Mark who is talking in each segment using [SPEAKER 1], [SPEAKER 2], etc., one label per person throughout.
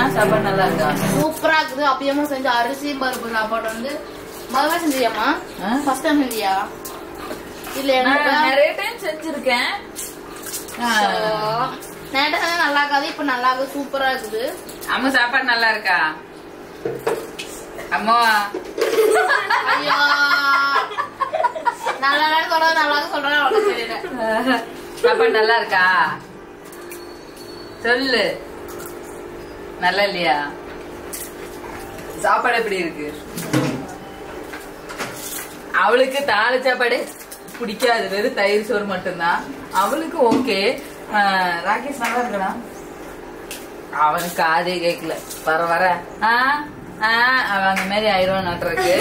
[SPEAKER 1] சாப்பாடு நல்லா இருக்கா
[SPEAKER 2] சூப்பரா இருக்குது அப்பயமா செஞ்ச அரிசி பருப்பு சாப்பாடு வந்து முதல்ல செஞ்சியாமா
[SPEAKER 1] ஆ?
[SPEAKER 2] ஃபர்ஸ்ட் டைம் செஞ்சியா இல்ல
[SPEAKER 1] நான்
[SPEAKER 2] எனக்கு
[SPEAKER 1] நிறைய டைம் செஞ்சிருக்கேன் ஆ,
[SPEAKER 2] நேற்று செஞ்சா நல்லா இருக்காது இப்ப நல்லா இருக்குது சூப்பரா இருக்குது
[SPEAKER 1] அம்மா சாப்பாடு நல்லா இருக்கா அம்மா
[SPEAKER 2] ஐயோ நல்லா இல்லைன்னு சொல்றது நல்லா இருக்கு சொல்றது அவ்வளவு தெரியல
[SPEAKER 1] சாப்பாடு நல்லா இருக்கா சொல்லு நல்லா இல்லையா சாப்பாடு எப்படி இருக்கு அவளுக்கு தாள சாப்பாடு பிடிக்காது வெறும் தயிர் சோறு மட்டும்தான் அவளுக்கு ஓகே ராகேஷ் நல்லா இருக்கா அவனுக்கு காதே கேட்கல வர வர ஆ ஆ அவன் அந்த மாதிரி ஆயிரம் நட்டுறக்கு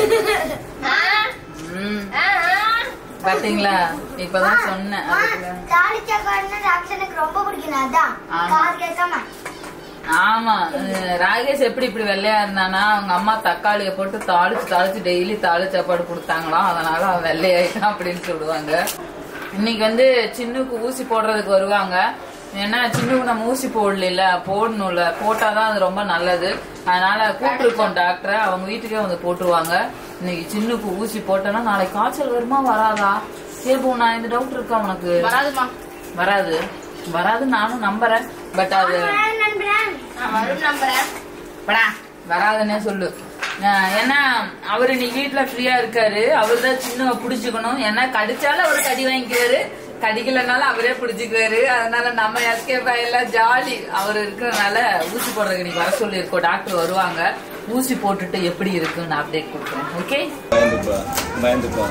[SPEAKER 1] ம் பாத்தீங்களா இப்பதான் சொன்னேன் அதுக்கு
[SPEAKER 3] தாளிச்சக்காரன்னு ராக்ஷனுக்கு ரொம்ப பிடிக்கும் அதான்
[SPEAKER 1] ஆமா.
[SPEAKER 3] காது கேட்காம
[SPEAKER 1] ஆமா அஹ் ராகேஷ் எப்படி இப்படி வெள்ளையா இருந்தானா அவங்க அம்மா தக்காளிய போட்டு தாளிச்சு தாளிச்சு டெய்லி தாளி சாப்பாடு கொடுத்தாங்களாம் அதனால அவன் வெள்ளையாயிட்டான் அப்படின்னு சொல்லுவாங்க இன்னைக்கு வந்து சின்னுக்கு ஊசி போடுறதுக்கு வருவாங்க ஏன்னா சின்னுக்கு நம்ம ஊசி போடல போடணும்ல போட்டாதான் அது ரொம்ப நல்லது அதனால கூப்பிட்டுருக்கோம் டாக்டரை அவங்க வீட்டுக்கே வந்து போட்டுருவாங்க இன்னைக்கு சின்னுக்கு ஊசி போட்டோன்னா நாளைக்கு காய்ச்சல் வருமா வராதா சரி போ நான் இந்த டவுட் இருக்கா உனக்கு
[SPEAKER 2] வராதுமா
[SPEAKER 1] வராது வராது நானும் நம்புறேன் பட் அது
[SPEAKER 3] நண்பரன்
[SPEAKER 2] நான் வரும் நம்புறேன்
[SPEAKER 1] படா வராதுன்னே சொல்லு அஹ் ஏன்னா அவரு நீ வீட்டுல ஃப்ரீயா இருக்காரு அவர் தான் சின்ன புடிச்சுக்கணும் ஏன்னா கடிச்சாலும் அவரு கடி வாங்கிக்குவாரு கடிக்கலனாலும் அவரே புடிச்சுக்குவாரு அதனால நம்ம எஸ்கேப் எல்லாம் ஜாலி அவர் இருக்கிறனால ஊசி போடுறதுக்கு நீ வர சொல்லி இருக்கோம் டாக்டர் வருவாங்க ஊசி போட்டுட்டு எப்படி இருக்குன்னு அப்டேட் கொடுக்குறேன் ஓகே
[SPEAKER 4] பயந்துப்பா பயந்துப்பா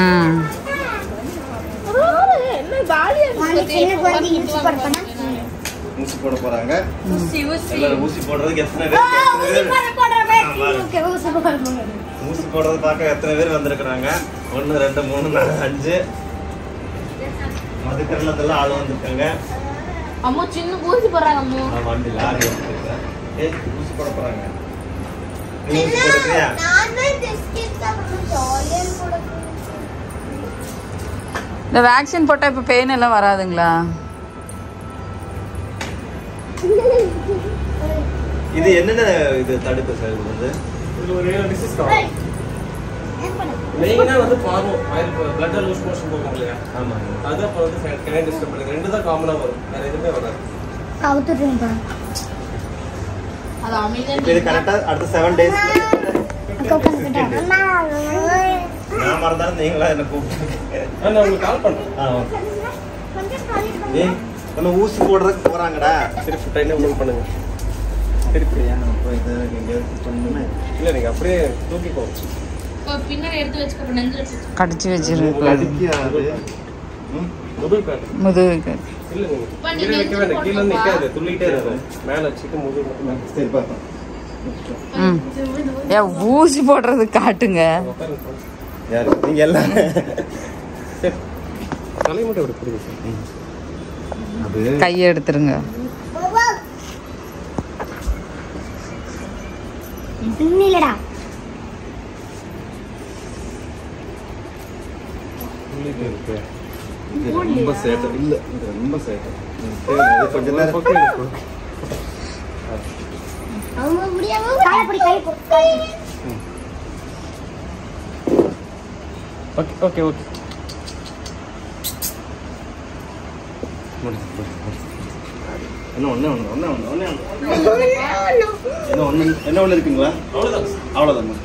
[SPEAKER 2] என்ன ஜாலியா
[SPEAKER 3] சின்ன குழந்தைக்கு யூஸ் பண்ண
[SPEAKER 4] ஊசி போட போறாங்க
[SPEAKER 2] ஊசி ஊசி
[SPEAKER 4] எல்லாரும் ஊசி போடுறதுக்கு எத்தனை பேர் எத்தனை பேர்
[SPEAKER 3] ஓகே ஊசி போட
[SPEAKER 4] ஊசி போடுறது பார்க்க எத்தனை பேர் வந்திருக்கிறாங்க ஒன்னு ரெண்டு மூணு நாலு அஞ்சு மதுக்கரணத்துல ஆள் வந்திருக்காங்க
[SPEAKER 2] அம்மா சின்ன ஊசி போடுறாங்க அம்மு
[SPEAKER 4] நான் வண்டி லாரி வந்திருக்கேன் ஏய் ஊசி போட போறாங்க நீ ஊசி போடுறியா
[SPEAKER 3] நார்மல் பிஸ்கட் தான் ஜாலியா போட
[SPEAKER 1] இந்த வேக்சின் போட்டா இப்ப பெயின் எல்லாம் வராதுங்களா
[SPEAKER 4] இது என்னென்ன இது தடுப்பு சார் இது வந்து
[SPEAKER 5] இதுல ஒரு ஏழு டிசீஸ் காணும் மெயினா வந்து பார்வோம் ஆயில் பிளட் லூஸ் மோஷன் போகும் இல்லையா
[SPEAKER 4] ஆமா
[SPEAKER 5] அது அப்புறம் வந்து கிரைன் டிஸ்டர்ப் பண்ணுங்க ரெண்டு தான் காமனா வரும் வேற எதுவுமே வராது
[SPEAKER 3] கவுத்துட்டுங்க
[SPEAKER 2] அது அமைதியா
[SPEAKER 4] இப்போ இது கரெக்டா அடுத்த செவன் டேஸ் நான் மறந்தாலும் நீங்களா என்ன கூப்பிட்டு
[SPEAKER 5] ஆ, நான் உங்களுக்கு கால் பண்றேன்
[SPEAKER 4] ஆ ஓகே ஏய் நம்ம ஊசி போடுறதுக்கு போறாங்கடா
[SPEAKER 5] திருப்பி ட்ரெயினே உங்களுக்கு பண்ணுங்க திருப்பி
[SPEAKER 4] ஏன் நம்ம போய் இது எங்கேயாவது பண்ணணுமே
[SPEAKER 5] இல்ல நீங்க அப்படியே தூக்கிக்கோ
[SPEAKER 2] பின்னாடி எடுத்து வச்சுக்க நெஞ்சில
[SPEAKER 1] கடிச்சு வச்சிரு
[SPEAKER 4] கடிக்காது ம்
[SPEAKER 5] முதுகு பேர்
[SPEAKER 1] முதுகுக்கு
[SPEAKER 5] இல்ல நீங்க
[SPEAKER 2] இப்ப
[SPEAKER 5] கீழே
[SPEAKER 2] நீங்க
[SPEAKER 5] நிக்க வேண்டாம் கீழே
[SPEAKER 2] போட்டுக்கோப்பா.
[SPEAKER 5] நிக்காது துள்ளிட்டே இருக்கும் மேல வச்சுட்டு முதுகு மட்டும் மேல
[SPEAKER 4] சரி பார்ப்போம்
[SPEAKER 1] ம் ஏ ஊசி போடுறது காட்டுங்க
[SPEAKER 5] உட்காருங்க
[SPEAKER 4] யாரு நீங்க எல்லாம்
[SPEAKER 5] சரி தலையை மட்டும் இப்படி பிடிங்க சார்
[SPEAKER 4] அது
[SPEAKER 1] கையை எடுத்துருங்க
[SPEAKER 3] இல்லடா
[SPEAKER 5] துள்ளிட்டே இருக்கு
[SPEAKER 4] இது ரொம்ப சேட்டை இல்ல இது ரொம்ப சேட்டை ம், சரி, இது கொஞ்ச நேரம்
[SPEAKER 3] அவங்க முடியாம காலப்படி கை போட்டு
[SPEAKER 5] ஓகே ஓகே ஓகே
[SPEAKER 4] முடிச்சு, முடிச்சு, முடிச்சு. என்ன ஒண்ணு ஒண்ணு ஒண்ணு ஒண்ணு ஒண்ணு ஒண்ணு. என்ன ஒண்ணு என்ன ஒண்ணு இருக்குங்களா
[SPEAKER 5] அவ்வளவுதான்
[SPEAKER 4] அவ்வளவுதான்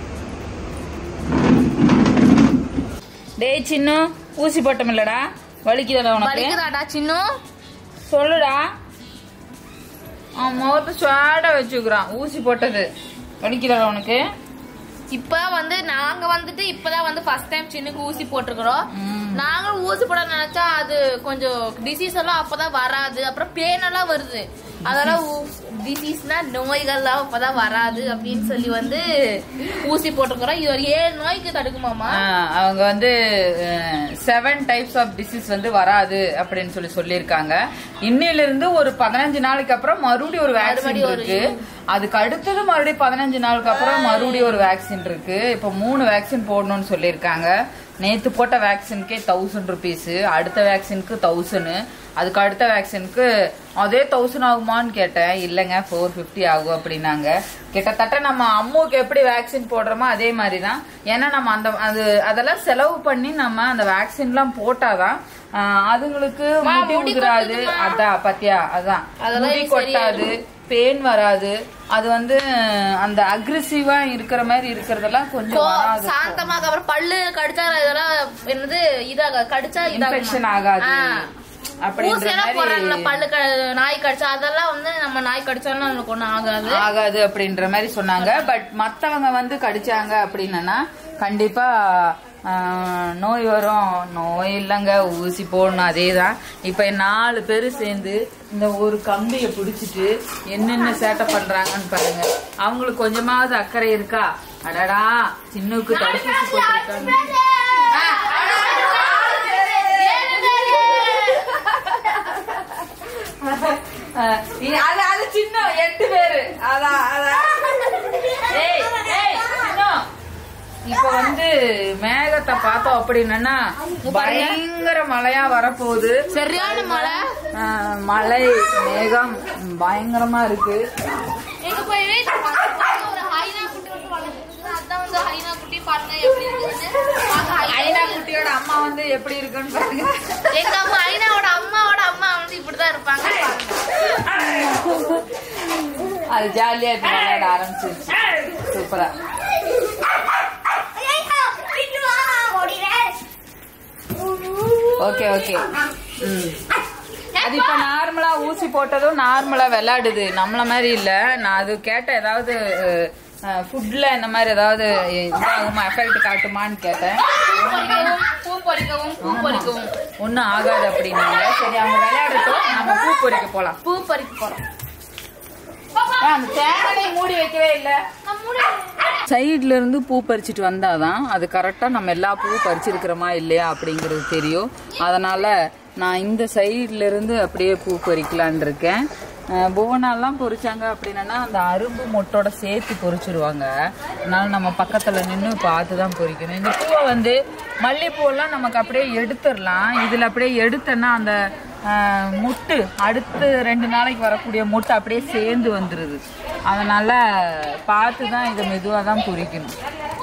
[SPEAKER 1] டேய் சின்ன ஊசி போட்டமில்லடா வலிக்குதடா உனக்கு
[SPEAKER 2] வலிக்குதாடா சின்ன
[SPEAKER 1] சொல்லுடா அவன் முகத்தை சுவாட வச்சுக்கிறான் ஊசி போட்டது வலிக்குதடா உனக்கு
[SPEAKER 2] இப்ப வந்து நாங்க வந்துட்டு இப்பதான் வந்து ஃபர்ஸ்ட் டைம் சின்னுக்கு ஊசி போட்டிருக்கிறோம் நாங்க ஊசி போட நினைச்சா அது கொஞ்சம் டிசீஸ் எல்லாம் அப்பதான் வராது அப்புறம் பேன் எல்லாம் வருது அதெல்லாம் டிசீஸ்னா நோய்கள்லாம் அப்பதான் வராது அப்படின்னு சொல்லி வந்து ஊசி போட்டிருக்கிறோம் இது ஒரு ஏழு நோய்க்கு தடுக்குமாமா
[SPEAKER 1] ஆ, அவங்க வந்து செவன் டைப்ஸ் ஆஃப் டிசீஸ் வந்து வராது அப்படின்னு சொல்லி சொல்லியிருக்காங்க இன்னையில இருந்து ஒரு பதினஞ்சு நாளைக்கு அப்புறம் மறுபடியும் ஒரு வேக்சின்
[SPEAKER 2] மறுபடியும் ஒரு
[SPEAKER 1] இருக்கு அதுக்கு அடுத்தது மறுபடியும் பதினஞ்சு நாளுக்கு அப்புறம் மறுபடியும் ஒரு வேக்சின் இருக்கு இப்போ மூணு வேக்சின் போடணும்னு சொல்லியிருக்காங்க நேத்து போட்ட வேக்சினுக்கே தௌசண்ட் ருபீஸ் அடுத்த வேக்சினுக்கு தௌசண்ட் அதுக்கு அடுத்த வேக்சினுக்கு அதே தௌசண்ட் ஆகுமான்னு கேட்டேன் இல்லைங்க ஃபோர் ஃபிஃப்டி ஆகும் அப்படின்னாங்க கிட்டத்தட்ட நம்ம அம்முக்கு எப்படி வேக்சின் போடுறோமோ அதே மாதிரி தான் ஏன்னா நம்ம அந்த அது அதெல்லாம் செலவு பண்ணி நம்ம அந்த வேக்சின்லாம் போட்டாதான் ஆஹ், அதுங்களுக்கு
[SPEAKER 2] மா,
[SPEAKER 1] முடி
[SPEAKER 2] முடி
[SPEAKER 1] உதிராது
[SPEAKER 2] கொட்டுதுமா.
[SPEAKER 1] அதான் பத்தியா அதான்
[SPEAKER 2] அதெல்லாம்
[SPEAKER 1] முடி
[SPEAKER 2] சரி
[SPEAKER 1] கொட்டாது பேன் வராது அது வந்து அந்த அக்ரெசிவா இருக்கிற மாதிரி இருக்கிறதெல்லாம் கொஞ்சம்
[SPEAKER 2] கோ-
[SPEAKER 1] வராது
[SPEAKER 2] சாந்தமாக அப்புறம் பல்லு கடிச்சா இதெல்லாம் என்னது இதாக கடிச்சா
[SPEAKER 1] இன்ஃபெக்ஷன்
[SPEAKER 2] இதாகுமா?
[SPEAKER 1] ஆகாது
[SPEAKER 2] ஆ.
[SPEAKER 1] அப்படின்ற
[SPEAKER 2] ஊசியெல்லாம் போடுறாங்கல்ல
[SPEAKER 1] மாதிரி
[SPEAKER 2] பல்லு க- நாய் கடிச்சா அதெல்லாம் வந்து நம்ம நாய் கடிச்சாலும் நமக்கு ஒண்ணும் ஆகாது
[SPEAKER 1] ஆகாது அப்படின்ற மாதிரி சொன்னாங்க பட் மத்தவங்க வந்து கடிச்சாங்க அப்படின்னா கண்டிப்பா ஆஹ், நோய் வரும் நோய் இல்லைங்க ஊசி போடணும் அதே தான் இப்ப நாலு பேர் சேர்ந்து இந்த ஒரு கம்பியை பிடிச்சிட்டு என்னென்ன சேட்டை பண்றாங்கன்னு பாருங்க அவங்களுக்கு கொஞ்சமாவது அக்கறை இருக்கா அடடா சின்னுக்கு தடுப்பூசி போட்டிருக்காங்க ஆஹ், இது- அது அது சின்ன எட்டு பேரு அதான் அதான் ஏய், ஏய், சின்னம். இப்ப வந்து மேகத்தை பார்த்தோம் அப்படின்னா பயங்கர மழையா வரப்போகுது
[SPEAKER 2] சரியான மழை
[SPEAKER 1] ஆஹ், மழை மேகம் பயங்கரமா இருக்கு
[SPEAKER 2] எங்க போய் ஒரு ஹைனா குட்டி வந்து வளர்ந்துருக்கு அதான் வந்து ஹைனா குட்டி பாருங்க எப்படி இருக்குன்னு வாங்க ஹைனா
[SPEAKER 1] ஐநா குட்டியோட அம்மா வந்து எப்படி இருக்குன்னு பாருங்க
[SPEAKER 2] எங்க அம்மா ஐனாவோட அம்மாவோட அம்மா வந்து இப்படிதான் இருப்பாங்க
[SPEAKER 1] அது ஜாலியா இப்ப விளையாட ஆரம்பிச்சிருச்சு சூப்பரா ஓகே ஓகே ம் அது இப்ப நார்மலா ஊசி போட்டதும் நார்மலா விளையாடுது நம்மள மாதிரி இல்ல நான் அது கேட்ட ஏதாவது ஃபுட்ல இந்த மாதிரி ஏதாவது இதாகுமா எஃபெக்ட் காட்டுமான்னு கேட்டேன்
[SPEAKER 2] பூ பறிக்கவும் பூ பறிக்கவும்
[SPEAKER 1] ஒன்னும் ஆகாது அப்படின்னாங்க சரி அவங்க விளையாடட்டும் நம்ம பூ பொறிக்க போலாம்
[SPEAKER 2] பூ பறிக்க போறோம்
[SPEAKER 1] ஆ, அந்த தேங்கனை மூடி வைக்கவே இல்லை சைடுல இருந்து பூ பறிச்சுட்டு வந்தாதான் அது கரெக்டா நம்ம எல்லா பூவும் பறிச்சிருக்கிறோமா இல்லையா அப்படிங்கிறது தெரியும் அதனால நான் இந்த சைடுல இருந்து அப்படியே பூ பறிக்கலான் இருக்கேன் அஹ், புவனாலாம் பொறிச்சாங்க அப்படின்னா அந்த அரும்பு மொட்டோட சேர்த்து பொறிச்சிருவாங்க அதனால நம்ம பக்கத்துல நின்று பார்த்து தான் பொறிக்கணும் இந்த பூவை வந்து மல்லிகைப்பூவெல்லாம் நமக்கு அப்படியே எடுத்துடலாம் இதுல அப்படியே எடுத்தேன்னா அந்த அஹ், முட்டு அடுத்து ரெண்டு நாளைக்கு வரக்கூடிய முட்டு அப்படியே சேர்ந்து வந்துருது அதனால பார்த்து தான் இதை மெதுவாக தான் பொரிக்கணும்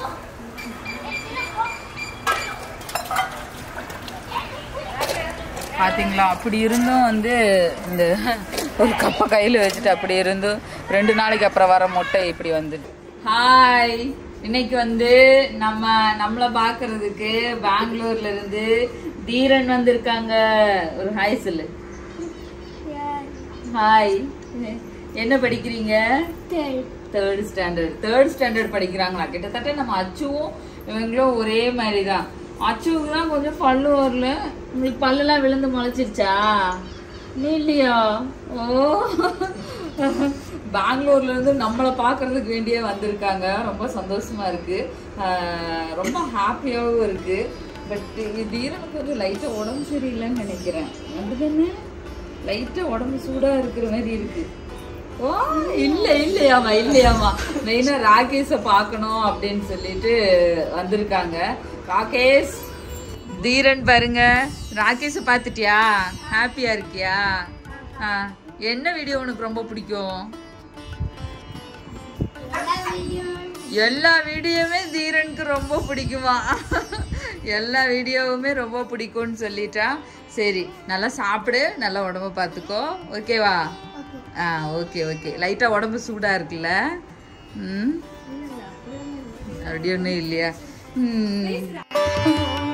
[SPEAKER 1] பாத்தீங்களா அப்படி இருந்தும் வந்து இந்த ஒரு கப்பை கையில் வச்சுட்டு அப்படி இருந்தும் ரெண்டு நாளைக்கு அப்புறம் வர முட்டை இப்படி வந்துட்டு ஹாய் இன்னைக்கு வந்து நம்ம நம்மள பாக்குறதுக்கு பெங்களூர்ல இருந்து தீரன் வந்திருக்காங்க ஒரு ஹாய் சொல்லு ஹாய் என்ன படிக்கிறீங்க தேர்ட் ஸ்டாண்டர்ட் தேர்ட் ஸ்டாண்டர்ட் படிக்கிறாங்களா கிட்டத்தட்ட நம்ம அச்சுவும் இவங்களும் ஒரே மாதிரி தான் அச்சுவுக்கு தான் கொஞ்சம் பல்லு வரல உங்களுக்கு பல்லெல்லாம் விழுந்து முளைச்சிருச்சா நீ இல்லையா ஓ பெங்களூர்ல இருந்து நம்மளை பார்க்கறதுக்கு வேண்டியே வந்திருக்காங்க ரொம்ப சந்தோஷமா இருக்கு ஆஹ் ரொம்ப ஹாப்பியாகவும் இருக்கு பட் தீரனுக்கு கொஞ்சம் லைட்டாக உடம்பு சரியில்லைன்னு நினைக்கிறேன் அப்படிதானே லைட்டா உடம்பு சூடா இருக்கிற மாதிரி இருக்கு ஓ இல்ல இல்லையாமா இல்லையாமா மெயினா ராகேஷ பார்க்கணும் அப்படின்னு சொல்லிட்டு வந்திருக்காங்க ராகேஷ் தீரன் பாருங்க ராகேஷ பார்த்துட்டியா ஹாப்பியா இருக்கியா ஆ, என்ன வீடியோ உனக்கு ரொம்ப பிடிக்கும் எல்லா வீடியோவுமே தீரனுக்கு ரொம்ப பிடிக்குமா எல்லா வீடியோவுமே ரொம்ப பிடிக்கும்னு சொல்லிட்டா சரி நல்லா சாப்பிடு நல்லா உடம்ப பார்த்துக்கோ ஓகேவா ஆ ஓகே ஓகே லைட்டாக உடம்பு சூடாக இருக்குல்ல ம் அப்படி ஒன்றும் இல்லையா ம்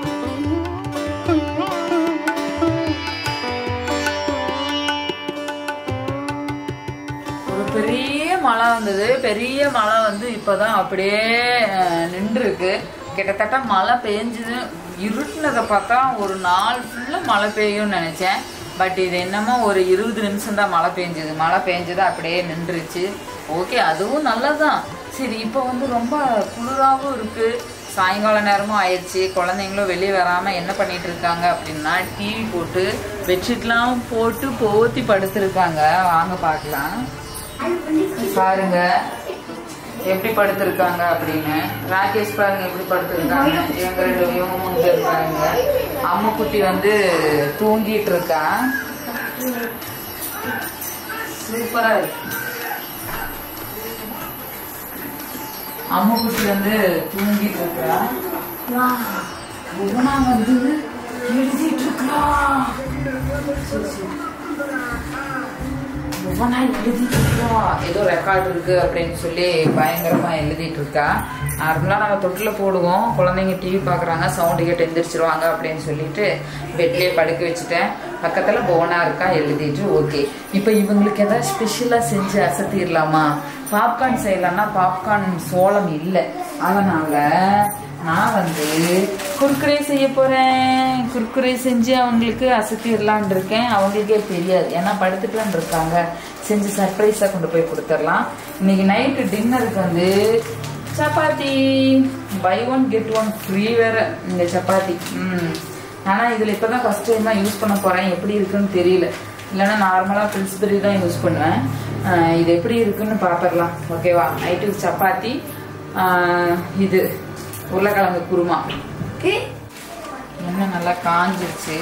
[SPEAKER 1] ஒரு பெரிய மழை வந்தது பெரிய மழை வந்து இப்பதான் அப்படியே நின்று இருக்கு கிட்டத்தட்ட மழை பெஞ்சது இருட்டுனதை பார்த்தா ஒரு நாள் ஃபுல்லா மழை பெய்யும்னு நினைச்சேன் பட் இது என்னமோ ஒரு இருபது நிமிஷம் தான் மழை பெஞ்சது மழை பெஞ்சது அப்படியே நின்றுச்சு ஓகே அதுவும் நல்லதுதான் சரி இப்போ வந்து ரொம்ப குளிராகவும் இருக்கு சாயங்கால நேரமும் ஆயிடுச்சு குழந்தைங்களும் வெளியே வராம என்ன பண்ணிட்டு இருக்காங்க அப்படின்னா டிவி போட்டு பெட்ஷீட்லாம் போட்டு போத்தி படுத்திருக்காங்க வாங்க பார்க்கலாம் பாருங்க எப்படி படுத்திருக்காங்க அப்படின்னு ராகேஷ் பாருங்க எப்படி படுத்திருக்காங்க இவங்க ரெண்டு இவங்க மூணு பேர் பாருங்க அம்முக்குட்டி வந்து தூங்கிட்டு இருக்கா சூப்பரா இருக்கு அம்முக்குட்டி வந்து தூங்கிட்டு இருக்கா புவனா வந்து எழுதிட்டு இருக்கா சரி, சரி. புவனா எழுதிட்டு இருக்கா ஏதோ ரெக்கார்ட் இருக்கு அப்படின்னு சொல்லி பயங்கரமா எழுதிட்டு இருக்கா நார்மலா நம்ம தொட்டில போடுவோம் குழந்தைங்க டிவி பாக்குறாங்க சவுண்டு கேட்டு எந்திரிச்சிருவாங்க அப்படின்னு சொல்லிட்டு பெட்லயே படுக்க வச்சுட்டேன் பக்கத்துல புவனா இருக்கா எழுதிட்டு ஓகே இப்போ இவங்களுக்கு ஏதாவது ஸ்பெஷலா செஞ்சு அசத்திடலாமா பாப்கார்ன் செய்யலாம்னா பாப்கார்ன் சோளம் இல்லை அதனால நான் வந்து குர்குரே செய்ய போறேன் குர்குரே செஞ்சு அவங்களுக்கு அசத்திடலான் இருக்கேன் அவங்களுக்கே தெரியாது ஏன்னா படுத்துட்டுலாம் இருக்காங்க செஞ்சு சர்ப்ரைஸா கொண்டு போய் கொடுத்துடலாம் இன்னைக்கு நைட்டு டின்னருக்கு வந்து சப்பாத்தி buy one get one free வேற இந்த சப்பாத்தி ம் ஆனா இதுல இப்பதான் ஃபர்ஸ்ட் டைமா யூஸ் பண்ண போறேன் எப்படி இருக்குன்னு தெரியல இல்லைன்னா நார்மலா பிரிஸ்பெரி தான் யூஸ் பண்ணுவேன் அஹ் இது எப்படி இருக்குன்னு பாத்திரலாம் ஓகேவா நைட்டுக்கு சப்பாத்தி ஆஹ் இது உருளைக்கிழங்கு குருமா ஓகே எண்ணெய் நல்லா காஞ்சிருச்சு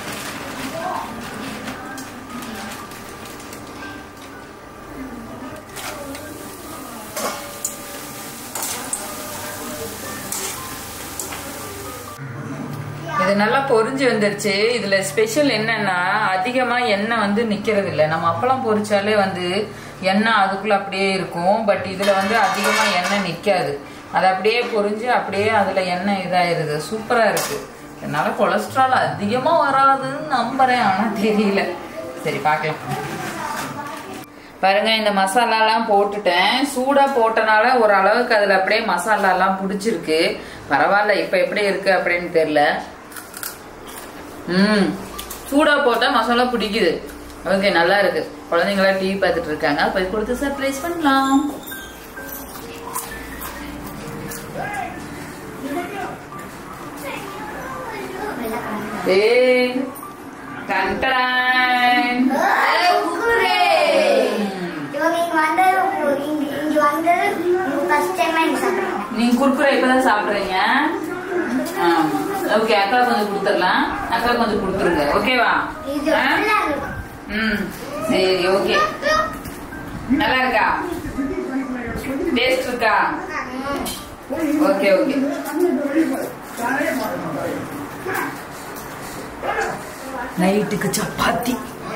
[SPEAKER 1] இது நல்லா பொரிஞ்சு வந்துருச்சு இதுல ஸ்பெஷல் என்னன்னா அதிகமா எண்ணெய் வந்து நிக்கிறது இல்ல நம்ம அப்பளம் பொரிச்சாலே வந்து எண்ணெய் அதுக்குள்ள அப்படியே இருக்கும் பட் இதுல வந்து அதிகமா எண்ணெய் நிக்காது அது அப்படியே பொரிஞ்சு அப்படியே அதுல எண்ணெய் இதாயிருது சூப்பரா இருக்கு இதனால கொலஸ்ட்ரால் அதிகமா வராதுன்னு நம்புறேன் ஆனா தெரியல சரி பார்க்கலாம் பாருங்க இந்த மசாலாலாம் போட்டுட்டேன் சூடா போட்டனால ஒரு அளவுக்கு அதுல அப்படியே மசாலாலாம் பிடிச்சிருக்கு பரவாயில்ல இப்ப எப்படி இருக்கு அப்படின்னு தெரியல ம் சூடா போட்டா மசாலா பிடிக்குது ஓகே நல்லா இருக்கு குழந்தைங்களாம் டிவி பார்த்துட்டு இருக்காங்க போய் கொடுத்து சர்ப்ரைஸ் பண்ணலாம் ஏய் டன் டன்.
[SPEAKER 3] இவங்க இங்க வந்தது இங்க இங்க வந்தது ஃபர்ஸ்ட் டைம் இங்க சாப்பிடுறாங்க
[SPEAKER 1] நீங்க குர்குரே இப்பதான் சாப்பிடுறீங்க ஓகே அக்கா கொஞ்சம் கொடுத்துடலாம் அக்கா கொஞ்சம் கொடுத்துருங்க ஓகேவா
[SPEAKER 3] இது
[SPEAKER 1] ஆ?
[SPEAKER 3] நல்லா இருக்கும்
[SPEAKER 1] ம் சரி ஓகே நல்லா இருக்கா டேஸ்ட் இருக்கா ஓகே ஓகே நைட்டுக்கு சப்பாத்தி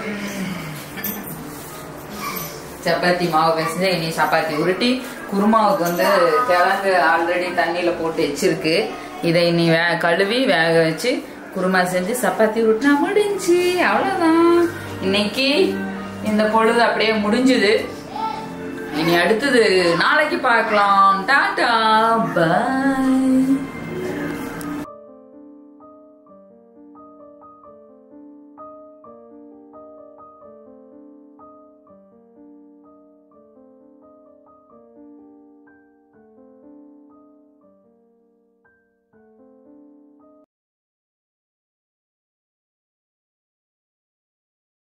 [SPEAKER 1] சப்பாத்தி மாவு பிசைஞ்சு இனி சப்பாத்தி உருட்டி குருமாவுக்கு வந்து கிழங்கு ஆல்ரெடி தண்ணியில போட்டு வச்சிருக்கு இதை இனி வே கழுவி வேக வச்சு குருமா செஞ்சு சப்பாத்தி உருட்டினா முடிஞ்சு அவ்வளவுதான் இன்னைக்கு இந்த பொழுது அப்படியே முடிஞ்சுது இனி அடுத்தது நாளைக்கு பார்க்கலாம் டாடா பை